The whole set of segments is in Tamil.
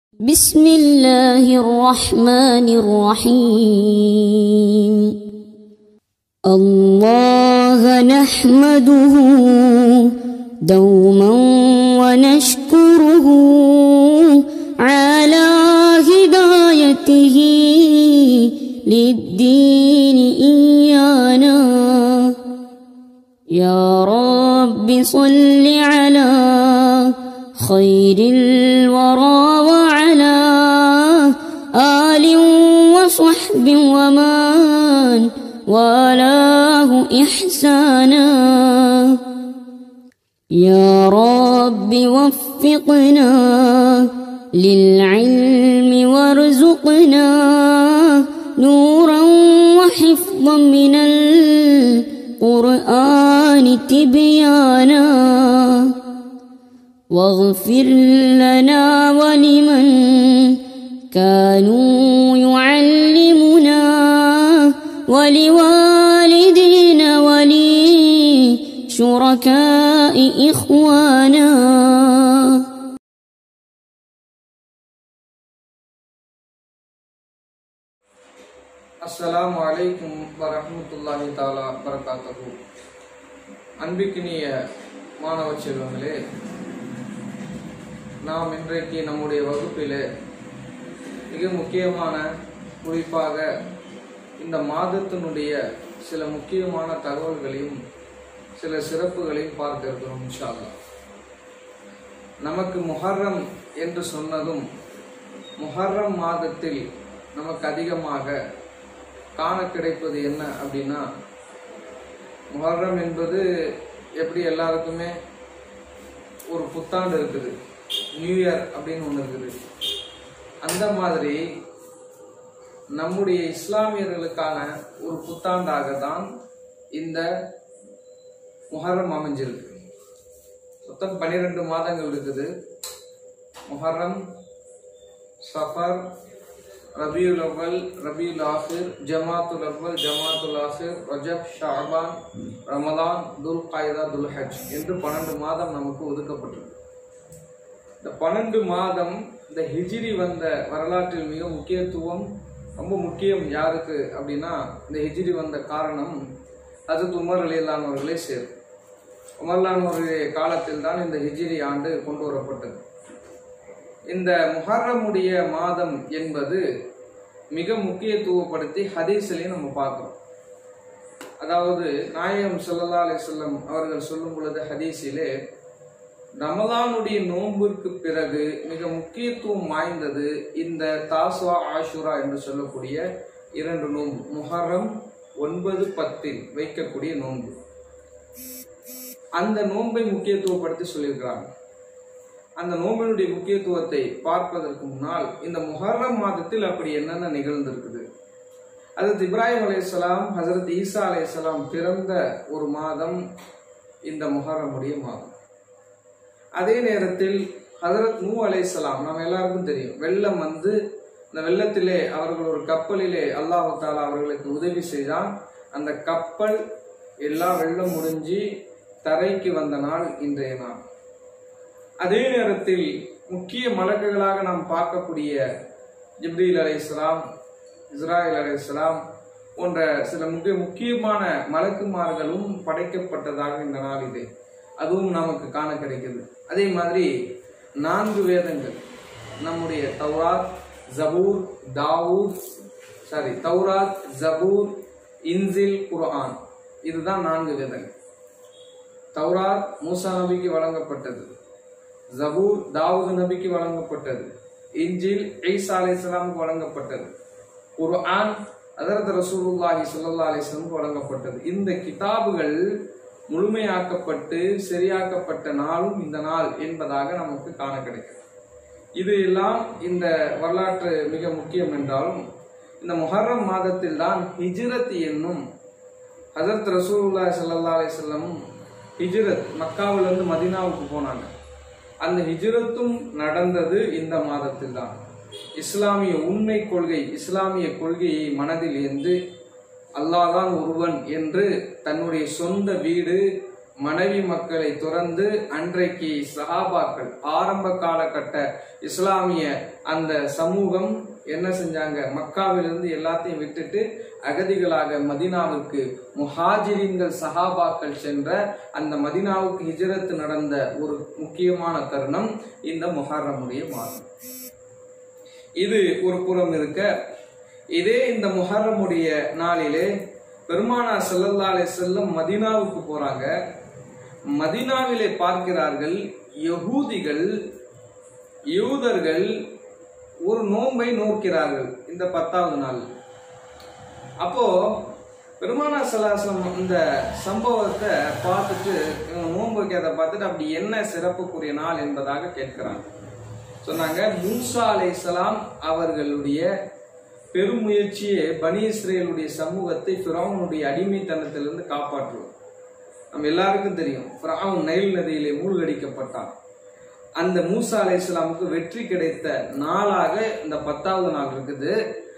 بسم الله الرحمن الرحيم الله نحمده دوما ونشكره على هدايته للدين إيانا يا رب صل على خير الورى وعلى آل وصحب ومن والاه إحسانا يا رب وفقنا للعلم وارزقنا نورا وحفظا من القرآن تبيانا واغفر لنا ولمن كانوا يعلمنا ولوالدينا ولشركاء إخوانا அஸ்ஸலாமு அலைக்கும் வரஹ்மத்துல்லாஹி தாலா பரகாத்தஹு அன்பிக்கினிய மாணவ செல்வங்களே நாம் இன்றைக்கு நம்முடைய வகுப்பிலே மிக முக்கியமான குறிப்பாக இந்த மாதத்தினுடைய சில முக்கியமான தகவல்களையும் சில சிறப்புகளையும் பார்க்க இருக்கிறோம் இன்ஷா அல்லாஹ் நமக்கு முஹர்ரம் என்று சொன்னதும் முஹர்ரம் மாதத்தில் நமக்கு அதிகமாக காண கிடைப்பது என்ன அப்படின்னா முஹர்ரம் என்பது எப்படி எல்லாருக்குமே ஒரு புத்தாண்டு இருக்குது நியூ இயர் அப்படின்னு ஒன்று இருக்குது அந்த மாதிரி நம்முடைய இஸ்லாமியர்களுக்கான ஒரு புத்தாண்டாக தான் இந்த முஹர்ரம் அமைஞ்சிருக்கு மொத்தம் பன்னிரெண்டு மாதங்கள் இருக்குது முஹர்ரம் சஃபர் ரபியுல் அவ்வல் ரபியுல் ஆசிர் ஜமாத்துல் அவ்வல் ஜமாத்துல் ஆசிர் ரஜப் ஷாபான் ரமலான் துல் காய்தா துல் ஹஜ் என்று பன்னெண்டு மாதம் நமக்கு ஒதுக்கப்பட்டிருக்கு இந்த பன்னெண்டு மாதம் இந்த ஹிஜ்ரி வந்த வரலாற்றில் மிக முக்கியத்துவம் ரொம்ப முக்கியம் யாருக்கு அப்படின்னா இந்த ஹிஜ்ரி வந்த காரணம் அது உமர் அலிலானவர்களே சேரும் உமர்லானவருடைய காலத்தில் தான் இந்த ஹிஜ்ரி ஆண்டு கொண்டு வரப்பட்டது இந்த முஹர்ரமுடைய மாதம் என்பது மிக முக்கியத்துவப்படுத்தி ஹதீஸ்லையும் நம்ம பார்க்கிறோம் அதாவது நாயகம் ஸல்லல்லாஹு அலைஹி வஸல்லம் அவர்கள் சொல்லும் பொழுது ஹதீஸிலே ரமலானுடைய நோம்பிற்கு பிறகு மிக முக்கியத்துவம் வாய்ந்தது இந்த தாஸ்வா ஆஷுரா என்று சொல்லக்கூடிய இரண்டு நோன்பு முஹர்ரம் ஒன்பது பத்தில் வைக்கக்கூடிய நோன்பு அந்த நோன்பை முக்கியத்துவப்படுத்தி சொல்லியிருக்கிறாங்க அந்த நோம்பினுடைய முக்கியத்துவத்தை பார்ப்பதற்கு முன்னால் இந்த முஹர்ரம் மாதத்தில் அப்படி என்னென்ன நிகழ்ந்திருக்குது அதற்கு இப்ராஹிம் அலையாம் ஹசரத் ஈசா அலையாம் பிறந்த ஒரு மாதம் இந்த முஹர்ரமுடைய மாதம் அதே நேரத்தில் ஹசரத் நூ அலையாம் நம்ம எல்லாருக்கும் தெரியும் வெள்ளம் வந்து இந்த வெள்ளத்திலே அவர்கள் ஒரு கப்பலிலே அல்லாஹு தாலா அவர்களுக்கு உதவி செய்தான் அந்த கப்பல் எல்லா வெள்ளம் முடிஞ்சு தரைக்கு வந்த நாள் இன்றைய நாள் அதே நேரத்தில் முக்கிய மலக்குகளாக நாம் பார்க்கக்கூடிய ஜிப்ரீல் அலை இஸ்லாம் இஸ்ராயல் அலை இஸ்லாம் போன்ற சில முக்கிய முக்கியமான மலக்குமார்களும் படைக்கப்பட்டதாக இந்த நாள் இது அதுவும் நமக்கு காண கிடைக்குது அதே மாதிரி நான்கு வேதங்கள் நம்முடைய தௌராத் ஜபூர் தாவூத் சாரி தௌராத் ஜபூர் இன்சில் குர்ஆன் இதுதான் நான்கு வேதங்கள் தௌராத் மூசா நபிக்கு வழங்கப்பட்டது ஜபூர் தாவூது நபிக்கு வழங்கப்பட்டது இஞ்சில் ஈசா அலைஹிஸ்ஸலாமுக்கு வழங்கப்பட்டது குர்ஆன் அதரத் ரசூலுல்லாஹி ஸல்லல்லாஹு அலைஹி வஸல்லம் வழங்கப்பட்டது இந்த கிதாபுகள் முழுமையாக்கப்பட்டு சரியாக்கப்பட்ட நாளும் இந்த நாள் என்பதாக நமக்கு காண கிடைக்கிறது இது எல்லாம் இந்த வரலாற்று மிக முக்கியம் என்றாலும் இந்த முஹர்ரம் மாதத்தில் தான் ஹிஜ்ரத் என்னும் ஹசரத் ரசூலுல்லாஹி ஸல்லல்லாஹு அலைஹி வஸல்லம் ஹிஜ்ரத் மக்காவிலிருந்து மதீனாவுக்கு போனாங்க அந்த ஹிஜ்ரத்தும் நடந்தது இந்த மாதத்தில் தான் இஸ்லாமிய உண்மை கொள்கை இஸ்லாமிய கொள்கையை மனதில் ஏந்து அல்லாஹ் தான் ஒருவன் என்று தன்னுடைய சொந்த வீடு மனைவி மக்களை துறந்து அன்றைக்கு சஹாபாக்கள் ஆரம்ப காலகட்ட இஸ்லாமிய அந்த சமூகம் என்ன செஞ்சாங்க மக்காவிலிருந்து எல்லாத்தையும் விட்டுட்டு அகதிகளாக மதினாவுக்கு முஹாஜிரின்கள் சஹாபாக்கள் சென்ற அந்த மதினாவுக்கு ஹிஜரத்து நடந்த ஒரு முக்கியமான தருணம் இந்த முஹர்ரமுடைய மாதம் இது ஒரு புறம் இருக்க இதே இந்த முஹர்ரமுடைய நாளிலே பெருமானா ஸல்லல்லாஹு அலைஹி செல்லம் மதீனாவுக்கு போறாங்க மதீனாவிலே பார்க்கிறார்கள் யகூதிகள் யூதர்கள் ஒரு நோன்பை நோக்கிறார்கள் இந்த பத்தாவது நாள் அப்போ பெருமானா சலாசம் இந்த சம்பவத்தை பார்த்துட்டு இவங்க நோன்பு வைக்கிறத பார்த்துட்டு அப்படி என்ன சிறப்புக்குரிய நாள் என்பதாக கேட்கிறாங்க சொன்னாங்க மூசா அலைஹிஸ்ஸலாம் அவர்களுடைய பெருமுயற்சியே பனி இஸ்ரேலுடைய சமூகத்தை ஃபிரௌனுடைய அடிமைத்தனத்திலிருந்து காப்பாற்றுவது நம்ம எல்லாருக்கும் தெரியும் ஃபிரௌன் நைல் நதியிலே மூழ்கடிக்கப்பட்டான் அந்த மூசா அலைஹிஸ்ஸலாமுக்கு வெற்றி கிடைத்த நாளாக இந்த பத்தாவது நாள் இருக்குது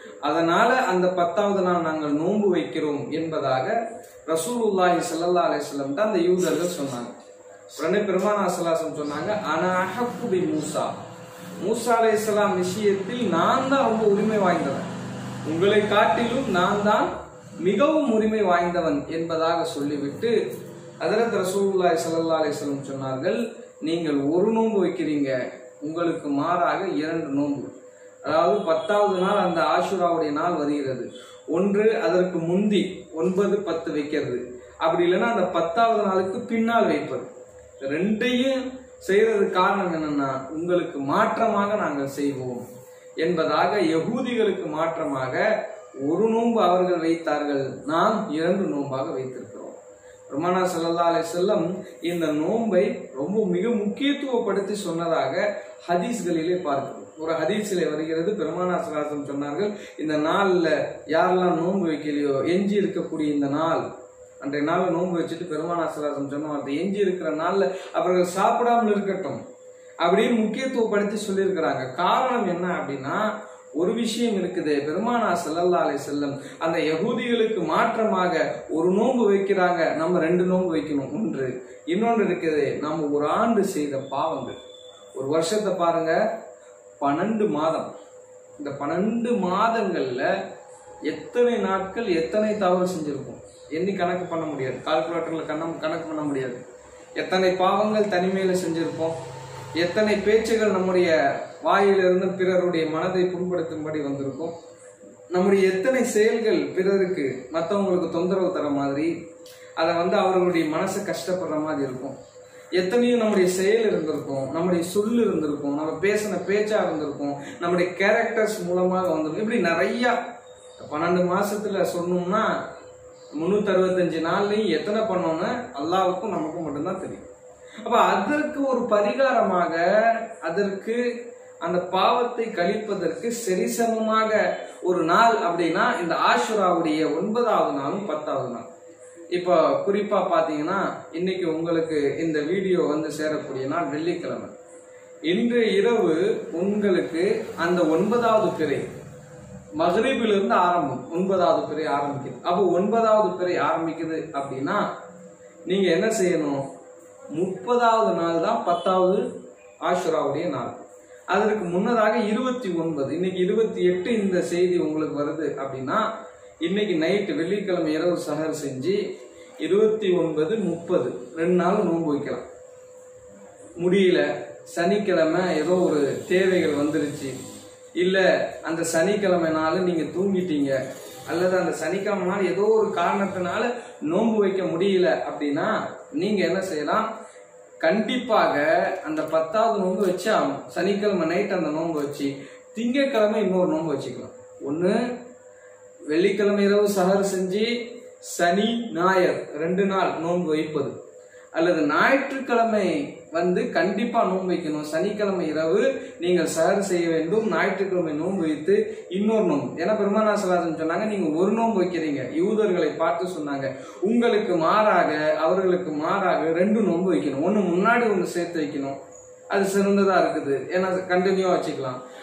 அதனால அந்த பத்தாவது நாள் நாங்கள் நோன்பு வைக்கிறோம் என்பதாக ரசூலுல்லாஹி ஸல்லல்லாஹு அலைஹி வஸல்லம் தான் அந்த யூதர்கள் சொன்னாங்க உடனே பெருமானா சலாசம் சொன்னாங்க அனா அஹக்கு பி மூசா மூசா அலைஹிஸ்ஸலாம் விஷயத்தில் நான் தான் ரொம்ப உரிமை வாய்ந்தவன் உங்களை காட்டிலும் நான் தான் மிகவும் உரிமை வாய்ந்தவன் என்பதாக சொல்லிவிட்டு அதரத் ரசூலுல்லாஹி ஸல்லல்லாஹு அலைஹி வஸல்லம் சொன்னார்கள் நீங்கள் ஒரு நோன்பு வைக்கிறீங்க உங்களுக்கு மாறாக இரண்டு நோன்பு அதாவது பத்தாவது நாள் அந்த ஆஷுராவுடைய நாள் வருகிறது ஒன்று அதற்கு முந்தி ஒன்பது பத்து வைக்கிறது அப்படி இல்லைன்னா அந்த பத்தாவது நாளுக்கு பின்னால் வைப்பது ரெண்டையும் செய்யறதுக்கு காரணம் என்னன்னா உங்களுக்கு மாற்றமாக நாங்கள் செய்வோம் என்பதாக யகூதிகளுக்கு மாற்றமாக ஒரு நோன்பு அவர்கள் வைத்தார்கள் நாம் இரண்டு நோன்பாக வைத்திருக்கிறோம் பெருமானா ஸல்லல்லாஹு அலைஹி வஸல்லம் இந்த நோன்பை ரொம்ப மிக முக்கியத்துவப்படுத்தி சொன்னதாக ஹதீஸ்களிலே பார்க்கிறோம் ஒரு ஹதீஸிலே வருகிறது பெருமானா சலாசம் சொன்னார்கள் இந்த நாள்ல யாரெல்லாம் நோன்பு வைக்கலையோ எஞ்சி இருக்கக்கூடிய இந்த நாள் அன்றைய நாள்ல நோன்பு வச்சுட்டு பெருமானா சலாசம் சொன்ன வார்த்தை எஞ்சி இருக்கிற நாள்ல அவர்கள் சாப்பிடாமல் இருக்கட்டும் அப்படின்னு முக்கியத்துவப்படுத்தி சொல்லியிருக்கிறாங்க காரணம் என்ன அப்படின்னா ஒரு விஷயம் இருக்குது பெருமானா ஸல்லல்லாஹு அலைஹி செல்லம் அந்த யகூதிகளுக்கு மாற்றமாக ஒரு நோன்பு வைக்கிறாங்க நம்ம ரெண்டு நோன்பு வைக்கணும் ஒன்று இன்னொன்று இருக்குது நம்ம ஒரு ஆண்டு செய்த பாவங்கள் ஒரு வருஷத்தை பாருங்க பன்னெண்டு மாதம் இந்த பன்னெண்டு மாதங்கள்ல எத்தனை நாட்கள் எத்தனை தவறு செஞ்சிருக்கும் எண்ணி கணக்கு பண்ண முடியாது கால்குலேட்டர்ல கண்ணம் கணக்கு பண்ண முடியாது எத்தனை பாவங்கள் தனிமையில செஞ்சிருப்போம் எத்தனை பேச்சுகள் நம்முடைய வாயிலிருந்து பிறருடைய மனதை புண்படுத்தும்படி வந்திருக்கும் நம்முடைய எத்தனை செயல்கள் பிறருக்கு மற்றவங்களுக்கு தொந்தரவு தர மாதிரி அதை வந்து அவர்களுடைய மனசு கஷ்டப்படுற மாதிரி இருக்கும் எத்தனையோ நம்முடைய செயல் இருந்திருக்கும் நம்முடைய சொல் இருந்திருக்கும் நம்ம பேசின பேச்சா இருந்திருக்கும் நம்முடைய கேரக்டர்ஸ் மூலமாக வந்திருக்கும் இப்படி நிறைய பன்னெண்டு மாசத்துல சொன்னோம்னா முன்னூத்தி அறுபத்தஞ்சு நாள்லயும் எத்தனை பண்ணோம்னு அல்லாவுக்கும் நமக்கும் மட்டும்தான் தெரியும் அப்ப அதற்கு ஒரு பரிகாரமாக அதற்கு அந்த பாவத்தை கழிப்பதற்கு சரிசமமாக ஒரு நாள் அப்படின்னா இந்த ஆஷுராவுடைய ஒன்பதாவது நாளும் பத்தாவது நாள் இப்போ குறிப்பா பாத்தீங்கன்னா இன்னைக்கு உங்களுக்கு இந்த வீடியோ வந்து சேரக்கூடிய நாள் வெள்ளிக்கிழமை இன்று இரவு உங்களுக்கு அந்த ஒன்பதாவது பிறை மகரிபிலிருந்து ஆரம்பம் ஒன்பதாவது பிறை ஆரம்பிக்குது அப்போ ஒன்பதாவது பிறை ஆரம்பிக்குது அப்படின்னா நீங்க என்ன செய்யணும் முப்பதாவது நாள் தான் பத்தாவது ஆஷுராவுடைய நாள் அதற்கு முன்னதாக இருபத்தி ஒன்பது இன்னைக்கு இருபத்தி எட்டு இந்த செய்தி உங்களுக்கு வருது அப்படின்னா இன்னைக்கு நைட்டு வெள்ளிக்கிழமை இரவு சஹர் செஞ்சு இருபத்தி ஒன்பது முப்பது ரெண்டு நாள் நோன்பு வைக்கலாம் முடியல சனிக்கிழமை ஏதோ ஒரு தேவைகள் வந்துருச்சு இல்ல அந்த சனிக்கிழமை நாள் நீங்க தூங்கிட்டீங்க அல்லது அந்த சனிக்கிழமை நாள் ஏதோ ஒரு காரணத்தினால நோன்பு வைக்க முடியல அப்படின்னா நீங்க என்ன செய்யலாம் கண்டிப்பாக அந்த பத்தாவது நோன்பு வச்சு ஆகணும் சனிக்கிழமை நைட் அந்த நோன்பு வச்சு திங்கட்கிழமை இன்னொரு நோன்பு வச்சுக்கலாம் ஒன்று வெள்ளிக்கிழமை இரவு சஹர் செஞ்சு சனி ஞாயர் ரெண்டு நாள் நோன்பு வைப்பது அல்லது ஞாயிற்றுக்கிழமை வந்து கண்டிப்பா நோன்பு வைக்கணும் சனிக்கிழமை இரவு நீங்கள் சஹர் செய்ய வேண்டும் ஞாயிற்றுக்கிழமை நோன்பு வைத்து இன்னொரு நோன்பு ஏன்னா பெருமானா சலாசன் சொன்னாங்க நீங்க ஒரு நோன்பு வைக்கிறீங்க யூதர்களை பார்த்து சொன்னாங்க உங்களுக்கு மாறாக அவர்களுக்கு மாறாக ரெண்டு நோன்பு வைக்கணும் ஒன்னு முன்னாடி ஒன்று சேர்த்து வைக்கணும் அது சிறந்ததா இருக்குது ஏன்னா கண்டினியூவா வச்சுக்கலாம்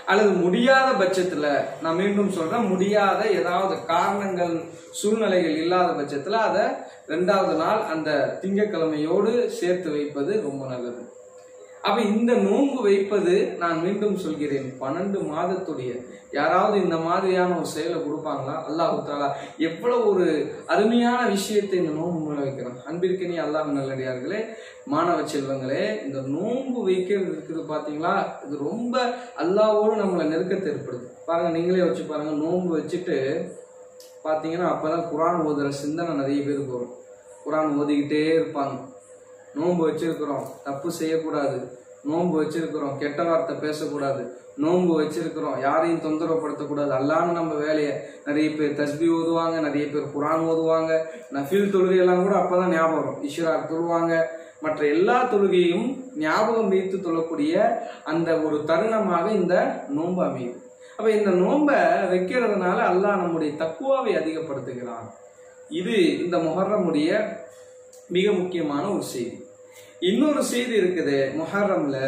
அல்லது முடியாத பட்சத்துல நான் மீண்டும் சொல்றேன் முடியாத ஏதாவது காரணங்கள் சூழ்நிலைகள் இல்லாத பட்சத்துல அதை ரெண்டாவது நாள் அந்த திங்கட்கிழமையோடு சேர்த்து வைப்பது ரொம்ப நல்லது அப்ப இந்த நோன்பு வைப்பது நான் மீண்டும் சொல்கிறேன் பன்னெண்டு மாதத்துடைய யாராவது இந்த மாதிரியான ஒரு செயலை கொடுப்பாங்களா அல்லாஹு தாலா எவ்வளவு ஒரு அருமையான விஷயத்தை இந்த நோன்பு மூலம் வைக்கிறோம் அன்பிற்கனி அல்லாஹ் நல்லடியார்களே மாணவ செல்வங்களே இந்த நோன்பு வைக்கிறது இருக்குது பாத்தீங்களா இது ரொம்ப அல்லாவோடு நம்மளை நெருக்கத்தை ஏற்படுது பாருங்க நீங்களே வச்சு பாருங்க நோன்பு வச்சுட்டு பாத்தீங்கன்னா அப்பதான் குரான் ஓதுற சிந்தனை நிறைய பேருக்கு வரும் குரான் ஓதிக்கிட்டே இருப்பாங்க நோன்பு வச்சிருக்கிறோம் தப்பு செய்யக்கூடாது நோன்பு வச்சிருக்கிறோம் கெட்ட வார்த்தை பேசக்கூடாது நோன்பு வச்சிருக்கிறோம் யாரையும் தொந்தரவுப்படுத்தக்கூடாது அல்லான்னு நம்ம வேலையை நிறைய பேர் தஸ்பி ஓதுவாங்க நிறைய பேர் குரான் ஓதுவாங்க நஃபில் தொழுகை எல்லாம் கூட அப்பதான் ஞாபகம் வரும் இஷ்ராக் தொழுவாங்க மற்ற எல்லா தொழுகையும் ஞாபகம் வைத்து தொழக்கூடிய அந்த ஒரு தருணமாக இந்த நோன்பு அமையுது அப்ப இந்த நோன்பை வைக்கிறதுனால அல்லாஹ் நம்முடைய தக்குவாவை அதிகப்படுத்துகிறான் இது இந்த முஹர்ரமுடைய மிக முக்கியமான ஒரு செய்தி இன்னொரு செய்தி இருக்குது முஹர்ரம்ல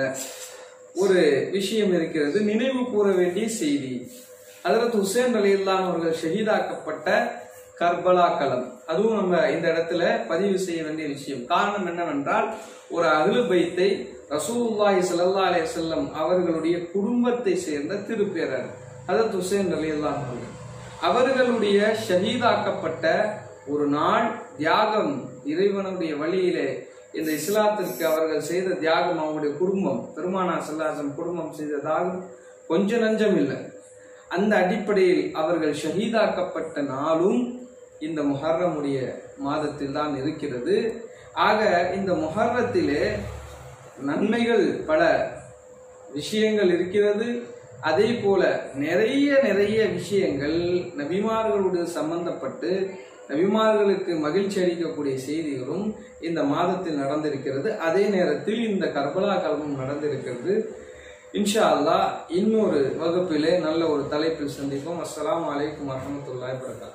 ஒரு விஷயம் இருக்கிறது நினைவு கூற வேண்டிய செய்தி அதற்கு ஹுசேன் அலியுல்லான் அவர்கள் ஷஹீதாக்கப்பட்ட கர்பலா களம் அதுவும் நம்ம இந்த இடத்துல பதிவு செய்ய வேண்டிய விஷயம் காரணம் என்னவென்றால் ஒரு அகலு பைத்தை ரசூலுல்லாஹி ஸல்லல்லாஹு அலைஹி வஸல்லம் அவர்களுடைய குடும்பத்தை சேர்ந்த திருப்பேரர் அதற்கு ஹுசேன் அலியுல்லான் அவர்கள் அவர்களுடைய ஷஹீதாக்கப்பட்ட ஒரு நாள் தியாகம் இறைவனுடைய வழியிலே இந்த இஸ்லாத்திற்கு அவர்கள் செய்த தியாகம் அவங்களுடைய குடும்பம் பெருமானா சல்லாசம் குடும்பம் செய்த தியாகம் கொஞ்ச நஞ்சம் இல்லை அந்த அடிப்படையில் அவர்கள் ஷஹீதாக்கப்பட்ட நாளும் இந்த முஹர்ரமுடைய மாதத்தில் தான் இருக்கிறது ஆக இந்த முஹர்ரத்திலே நன்மைகள் பல விஷயங்கள் இருக்கிறது அதே போல நிறைய நிறைய விஷயங்கள் நபிமார்களுடைய சம்பந்தப்பட்டு நபிமார்களுக்கு மகிழ்ச்சி அளிக்கக்கூடிய செய்திகளும் இந்த மாதத்தில் நடந்திருக்கிறது அதே நேரத்தில் இந்த கர்பலா கல்வம் நடந்திருக்கிறது இன்ஷா அல்லாஹ் இன்னொரு வகுப்பிலே நல்ல ஒரு தலைப்பில் சந்திப்போம் அஸ்ஸலாமு அலைக்கும் வரஹ்மத்துல்லாஹி வபரகாத்துஹு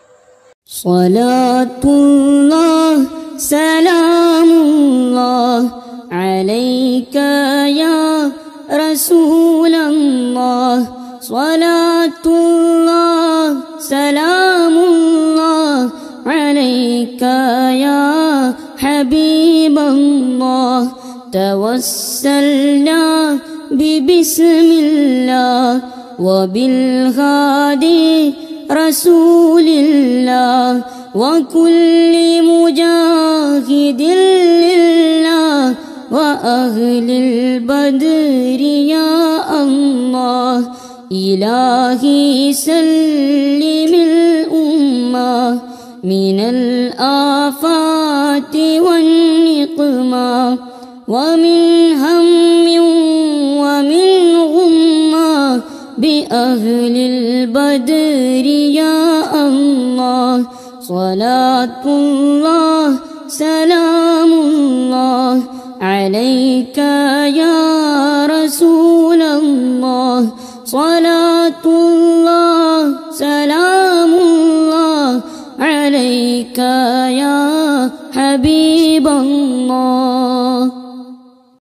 صلاة الله سلام الله عليك يا رسول الله صلاة الله سلام الله عليك يا حبيب الله توسلنا ببسم الله وبالهادي رسول الله وكل مجاهد لله وأهل البدر يا الله إلهي سلم الأمة من الآفات والنقمة ومن هم ومن غمة بأهل البدر يا الله صلاة الله سلام الله عليك يا رسول الله صلاة الله سلام الله عليك يا حبيب الله